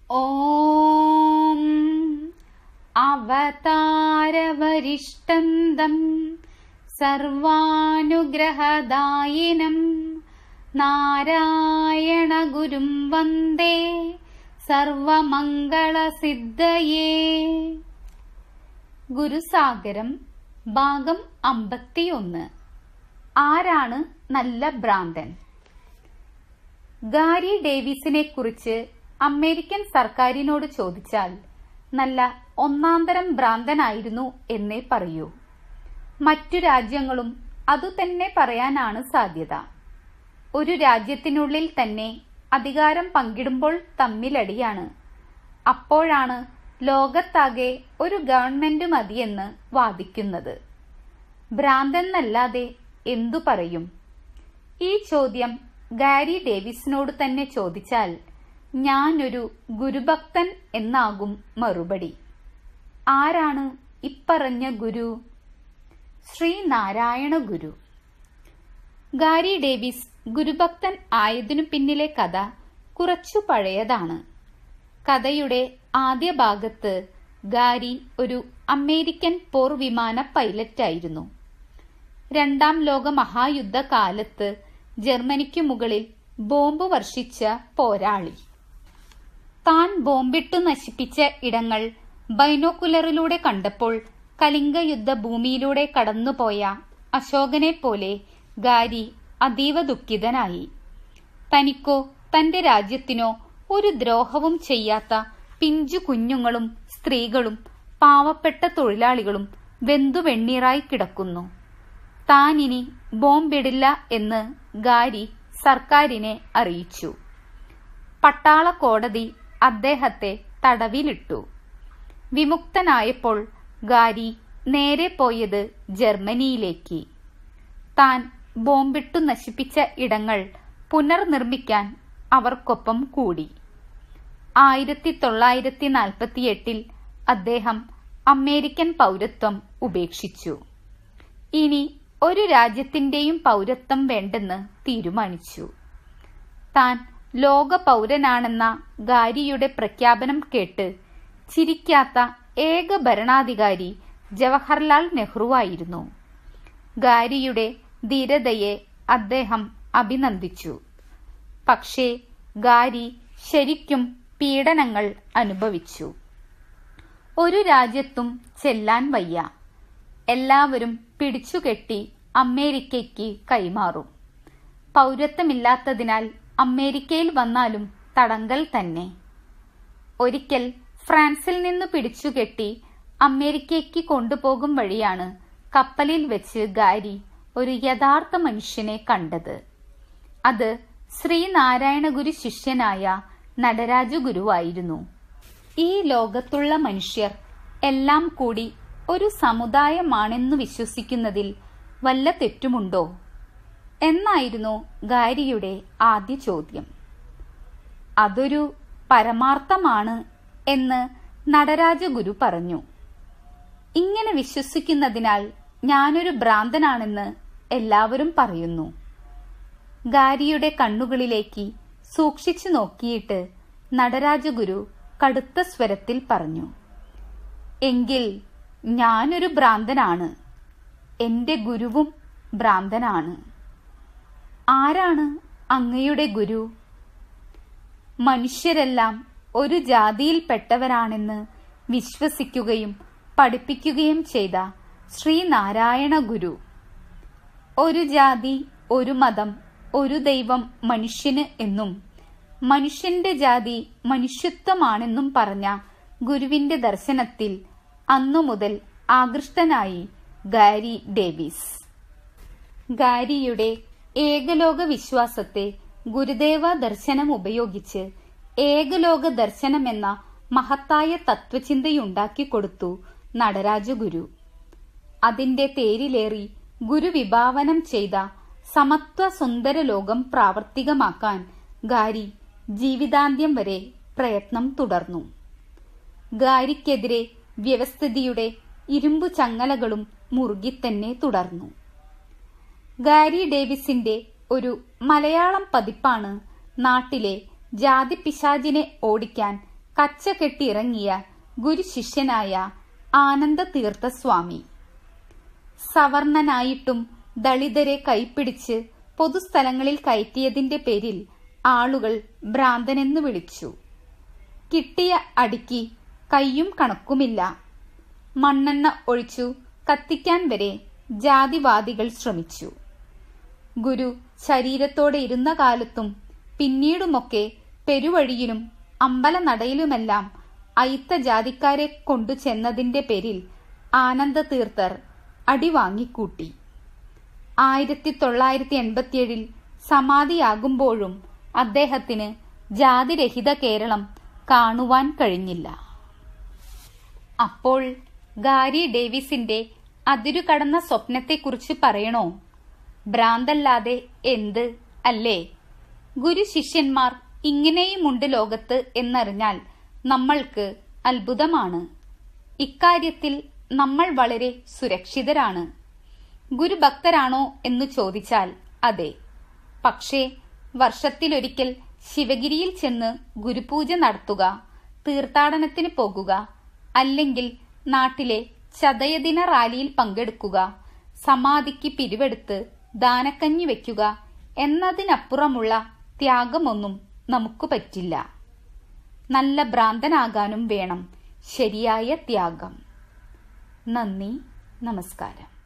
ॐ अवतारवरिष्ठन्दं सर्वानुग्रहदायिनं नारायणगुरुं वन्दे സർവമംഗളസിദ്ധയേ ഗുരുസാഗരം ഭാഗം അമ്പത്തിയൊന്ന് ആരാണ് നല്ല ഭ്രാന്തൻ ഗാരി ഡേവിസിനെ കുറിച്ച് അമേരിക്കൻ സർക്കാരിനോട് ചോദിച്ചാൽ നല്ല ഒന്നാന്തരം ഭ്രാന്തനായിരുന്നു എന്നേ പറയൂ മറ്റു രാജ്യങ്ങളും അതുതന്നെ പറയാനാണ് സാധ്യത ഒരു രാജ്യത്തിനുള്ളിൽ തന്നെ അധികാരം പങ്കിടുമ്പോൾ തമ്മിലടിയാണ് അപ്പോഴാണ് ലോകത്താകെ ഒരു ഗവൺമെന്റ് മതിയെന്ന് വാദിക്കുന്നത് ഭ്രാന്തെന്നല്ലാതെ എന്തു പറയും ഈ ചോദ്യം ഗാരി ഡേവിസിനോട് തന്നെ ചോദിച്ചാൽ ഞാനൊരു ഗുരുഭക്തൻ എന്നാകും മറുപടി ആരാണ് ഇപ്പറഞ്ഞ ഗുരു ശ്രീനാരായണ ഗുരു ഗാരി ഡേവിസ് ഗുരുഭക്തൻ ആയതിനു പിന്നിലെ കഥ കുറച്ചു പഴയതാണ് കഥയുടെ ആദ്യ ഭാഗത്ത് ഗാരി ഒരു അമേരിക്കൻ പോർ വിമാന പൈലറ്റായിരുന്നു രണ്ടാം ലോക മഹായുദ്ധ കാലത്ത് ജർമ്മനിക്കു മുകളിൽ ബോംബ് വർഷിച്ച പോരാളി താൻ ബോംബിട്ടു നശിപ്പിച്ച ഇടങ്ങൾ ബൈനോക്കുലറിലൂടെ കണ്ടപ്പോൾ കലിംഗ യുദ്ധ ഭൂമിയിലൂടെ കടന്നുപോയ അശോകനെ പോലെ ഗാരി അതീവ ദുഃഖിതനായി തനിക്കോ തന്റെ രാജ്യത്തിനോ ഒരു ദ്രോഹവും ചെയ്യാത്ത പിഞ്ചു കുഞ്ഞുങ്ങളും സ്ത്രീകളും പാവപ്പെട്ട തൊഴിലാളികളും വെന്തു വെണ്ണീറായി കിടക്കുന്നു താൻ ഇനി ബോംബിടില്ല എന്ന് ഗാരി സർക്കാരിനെ അറിയിച്ചു പട്ടാള കോടതി അദ്ദേഹത്തെ തടവിലിട്ടു വിമുക്തനായപ്പോൾ ഗാരി നേരെ പോയത് ജർമ്മനിയിലേക്ക് താൻ ബോംബിട്ടു നശിപ്പിച്ച ഇടങ്ങൾ പുനർനിർമ്മിക്കാൻ അവർക്കൊപ്പം കൂടി ആയിരത്തി തൊള്ളായിരത്തി നാൽപ്പത്തിയെട്ടിൽ അദ്ദേഹം അമേരിക്കൻ പൗരത്വം ഉപേക്ഷിച്ചു ഇനി ഒരു രാജ്യത്തിന്റെയും പൗരത്വം വേണ്ടെന്ന് തീരുമാനിച്ചു താൻ ലോക പൗരനാണെന്ന ഗാരിയുടെ പ്രഖ്യാപനം കേട്ട് ചിരിക്കാത്ത ഏക ഭരണാധികാരി ജവഹർലാൽ നെഹ്റുവായിരുന്നു ഗാരിയുടെ ധീരതയെ അദ്ദേഹം അഭിനന്ദിച്ചു പക്ഷേ ഗാരി ശരിക്കും പീഡനങ്ങൾ അനുഭവിച്ചു ഒരു രാജ്യത്തും ചെല്ലാൻ വയ്യ എല്ലാവരും പിടിച്ചുകെട്ടി അമേരിക്കയ്ക്ക് കൈമാറും പൗരത്വമില്ലാത്തതിനാൽ അമേരിക്കയിൽ വന്നാലും തടങ്കൽ തന്നെ ഒരിക്കൽ ഫ്രാൻസിൽ നിന്ന് പിടിച്ചുകെട്ടി അമേരിക്കയ്ക്ക് കൊണ്ടുപോകും വഴിയാണ് കപ്പലിൽ വെച്ച് ഗാരി ഒരു യഥാർത്ഥ മനുഷ്യനെ കണ്ടത് അത് ശ്രീനാരായണ ഗുരു ശിഷ്യനായ നടരാജ ഗുരുവായിരുന്നു ഈ ലോകത്തുള്ള മനുഷ്യർ എല്ലാം കൂടി ഒരു സമുദായമാണെന്നു വിശ്വസിക്കുന്നതിൽ വല്ല തെറ്റുമുണ്ടോ എന്നായിരുന്നു ഗാരിയുടെ ആദ്യ ചോദ്യം അതൊരു പരമാർത്ഥമാണ് എന്ന് നടരാജ ഗുരു പറഞ്ഞു ഇങ്ങനെ വിശ്വസിക്കുന്നതിനാൽ ഞാനൊരു ഭ്രാന്തനാണെന്ന് എല്ലാവരും പറയുന്നു ഗാരിയുടെ കണ്ണുകളിലേക്ക് സൂക്ഷിച്ചു നോക്കിയിട്ട് നടരാജഗുരു കടുത്ത സ്വരത്തിൽ പറഞ്ഞു എങ്കിൽ ഞാനൊരു ഭ്രാന്തനാണ് എന്റെ ഗുരുവും ഭ്രാന്തനാണ് ആരാണ് അങ്ങയുടെ ഗുരു മനുഷ്യരെല്ലാം ഒരു ജാതിയിൽപ്പെട്ടവരാണെന്ന് വിശ്വസിക്കുകയും പഠിപ്പിക്കുകയും ചെയ്ത ശ്രീനാരായണ ഗുരു ഒരു ജാതി ഒരു മതം ഒരു ദൈവം മനുഷ്യന് എന്നും മനുഷ്യന്റെ ജാതി മനുഷ്യത്വമാണെന്നും പറഞ്ഞ ഗുരുവിന്റെ ദർശനത്തിൽ അന്നു മുതൽ ആകൃഷ്ടനായി ഗാരി ഡേവിസ് ഗാരിയുടെ ഏകലോക വിശ്വാസത്തെ ഗുരുദേവ ദർശനം ഉപയോഗിച്ച് ഏകലോക ദർശനമെന്ന മഹത്തായ തത്വചിന്തയുണ്ടാക്കി കൊടുത്തു നടരാജ ഗുരു അതിന്റെ തേരിലേറി ഗുരു വിഭാവനം ചെയ്ത സമത്വ സുന്ദര ലോകം പ്രാവർത്തികമാക്കാൻ ഗാരി ജീവിതാന്ത്യം വരെ പ്രയത്നം തുടർന്നു ഗാരിക്കെതിരെ വ്യവസ്ഥിതിയുടെ ഇരുമ്പു ചങ്ങലകളും മുറുകിത്തന്നെ തുടർന്നു ഗാരി ഡേവിസിന്റെ ഒരു മലയാളം പതിപ്പാണ് നാട്ടിലെ ജാതി പിശാചിനെ ഓടിക്കാൻ കച്ച കെട്ടിയിറങ്ങിയ ഗുരുശിഷ്യനായ ആനന്ദ തീർത്ഥസ്വാമി സവർണനായിട്ടും ദളിതരെ കൈപ്പിടിച്ച് പൊതുസ്ഥലങ്ങളിൽ കയറ്റിയതിന്റെ പേരിൽ ആളുകൾ ഭ്രാന്തനെന്ന് വിളിച്ചു കിട്ടിയ അടിക്ക് കയ്യും കണക്കുമില്ല മണ്ണെണ്ണ ഒഴിച്ചു കത്തിക്കാൻ വരെ ജാതിവാദികൾ ശ്രമിച്ചു ഗുരു ശരീരത്തോടെ ഇരുന്ന കാലത്തും പിന്നീടുമൊക്കെ പെരുവഴിയിലും അമ്പലനടയിലുമെല്ലാം അയിത്ത ജാതിക്കാരെ കൊണ്ടു ചെന്നതിന്റെ പേരിൽ ആനന്ദ തീർത്ഥർ അടി വാങ്ങിക്കൂട്ടി ആയിരത്തി തൊള്ളായിരത്തി എൺപത്തിയേഴിൽ സമാധിയാകുമ്പോഴും അദ്ദേഹത്തിന് ജാതിരഹിത കേരളം കാണുവാൻ കഴിഞ്ഞില്ല അപ്പോൾ ഗാരി ഡേവിസിന്റെ അതിരുകടന്ന സ്വപ്നത്തെക്കുറിച്ച് പറയണോ ഭ്രാന്തല്ലാതെ എന്ത് അല്ലേ ഗുരു ശിഷ്യന്മാർ ഇങ്ങനെയുമുണ്ട് ലോകത്ത് എന്നറിഞ്ഞാൽ നമ്മൾക്ക് അത്ഭുതമാണ് ഇക്കാര്യത്തിൽ നമ്മൾ വളരെ സുരക്ഷിതരാണ് ഗുരുഭക്തരാണോ എന്ന് ചോദിച്ചാൽ അതെ പക്ഷേ വർഷത്തിലൊരിക്കൽ ശിവഗിരിയിൽ ചെന്ന് ഗുരുപൂജ നടത്തുക തീർത്ഥാടനത്തിന് പോകുക അല്ലെങ്കിൽ നാട്ടിലെ ചതയദിന റാലിയിൽ പങ്കെടുക്കുക സമാധിക്ക് പിരിവെടുത്ത് ദാനക്കഞ്ഞി വയ്ക്കുക എന്നതിനപ്പുറമുള്ള ത്യാഗമൊന്നും നമുക്ക് പറ്റില്ല നല്ല ഭ്രാന്തനാകാനും വേണം ശരിയായ ത്യാഗം നന്ദി നമസ്കാരം